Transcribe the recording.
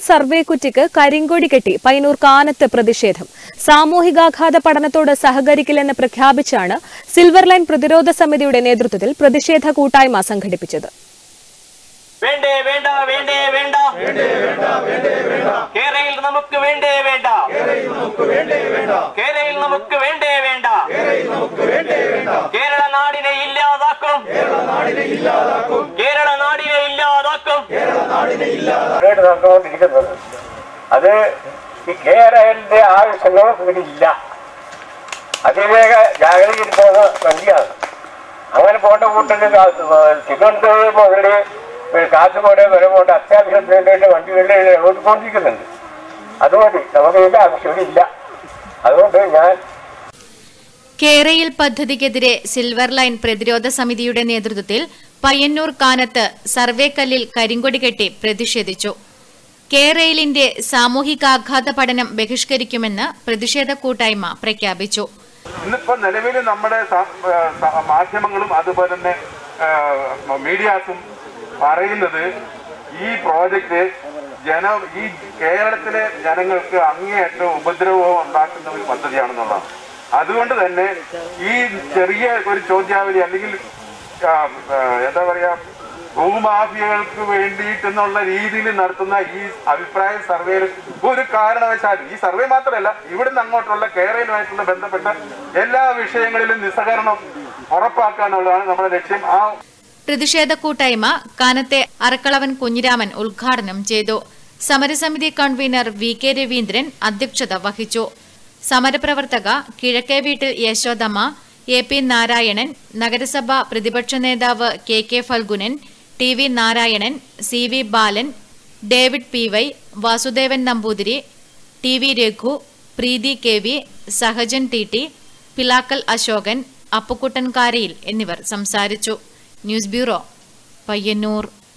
survey കുറ്റിക്ക് കരിങ്കൊടി കെട്ടി പയ്യന്നൂർ കാനത്ത് പ്രതിഷേധം സാമൂഹികാഘാത പഠനത്തോട് സഹകരിക്കില്ലെന്ന് പ്രഖ്യാപിച്ചാണ് സിൽവർ ലൈൻ പ്രതിരോധ സമിതിയുടെ നേതൃത്വത്തിൽ പ്രതിഷേധ കൂട്ടായ്മ സംഘടിപ്പിച്ചത് വേണ്ടേ വേണ്ട വേണ്ടേ വേണ്ട കേരയിൽ നമുക്ക് വേണ്ടേ വേണ്ട കേരയിൽ നമുക്ക് വേണ്ടേ വേണ്ട കേരള നാടിനെ ഇല്ലാതാക്കും കേരള നാടിനെ ഇല്ലാതാക്കും മുന്നോട്ട് നടന്നുകൊണ്ടിരിക്കുന്നത് അത് ഈ കേരളത്തിന്റെ ആവശ്യങ്ങൾ ഇവിടെ ഇല്ല അതിവേഗ ജാഗ്രതയിൽ പോകുന്ന വണ്ടിയാണ് അങ്ങനെ പോണ്ട കൂട്ടത്തിൽ തിരുവനന്തപുരം മുതൽ കാസർഗോഡ് വരെ പോണ്ട അത്യാവശ്യം വേണ്ട വണ്ടികളിൽ ഓടിക്കൊണ്ടിരിക്കുന്നുണ്ട് അതുമതി നമുക്ക് ഇതിന്റെ ആവശ്യമില്ല അതുകൊണ്ട് ഞാൻ കേരയിൽ പദ്ധതിക്കെതിരെ സിൽവർ ലൈൻ പ്രതിരോധ സമിതിയുടെ നേതൃത്വത്തിൽ പയ്യന്നൂർ കാനത്ത് സർവേക്കല്ലിൽ കരിങ്കൊടി കെട്ടി പ്രതിഷേധിച്ചു കേരയിലിന്റെ സാമൂഹികാഘാത പഠനം ബഹിഷ്കരിക്കുമെന്ന് പ്രതിഷേധ കൂട്ടായ്മ പ്രഖ്യാപിച്ചു ഇന്നിപ്പോ നിലവിൽ നമ്മുടെ സ- ആ, സ- മാധ്യമങ്ങളും അതുപോലെ തന്നെ ആ, മീഡിയാസും പറയുന്നത് ഈ പ്രോജക്റ്റ് ജന ഈ കേരളത്തിലെ ജനങ്ങൾക്ക് അങ്ങേയറ്റം ഉപദ്രവം ഉണ്ടാക്കുന്ന ഒരു പദ്ധതിയാണെന്നുള്ളതാണ് അതുകൊണ്ട് തന്നെ ഈ ചെറിയ ഒരു ചോദ്യാവലി അല്ലെങ്കിൽ ആ, ആ, എന്താ പറയാ ഭൂമാഫിയകൾക്ക് വേണ്ടിയിട്ടെന്നുള്ള രീതിയിൽ നടത്തുന്ന ഈ അഭിപ്രായ സർവേയിൽ ഒരു കാരണവശാലും ഈ സർവേ മാത്രമല്ല ഇവിടുന്ന് അങ്ങോട്ടുള്ള കേരളവുമായിട്ടുള്ള ബന്ധപ്പെട്ട എല്ലാ വിഷയങ്ങളിലും നിസ്സഹകരണം ഉറപ്പാക്കുക എന്നുള്ളതാണ് നമ്മുടെ ലക്ഷ്യം ആ പ്രതിഷേധ കൂട്ടായ്മ കാനത്തെ അറക്കളവൻ കുഞ്ഞിരാമൻ ഉദ്ഘാടനം ചെയ്തു സമരസമിതി കൺവീനർ വി കെ രവീന്ദ്രൻ അധ്യക്ഷത വഹിച്ചു സമരപ്രവർത്തക കിഴക്കേ വീട്ടിൽ യശോദമ്മ എ പി നാരായണൻ നഗരസഭ പ്രതിപക്ഷ നേതാവ് K K Phalgunan T V Narayanan C V Balan David P Y Vasudevan Namboothiri T V Raghu Preethi K V Sahajan T T Pilakkal Ashokan Appukuttan Karayil എന്നിവർ സംസാരിച്ചു ന്യൂസ് ബ്യൂറോ പയ്യന്നൂർ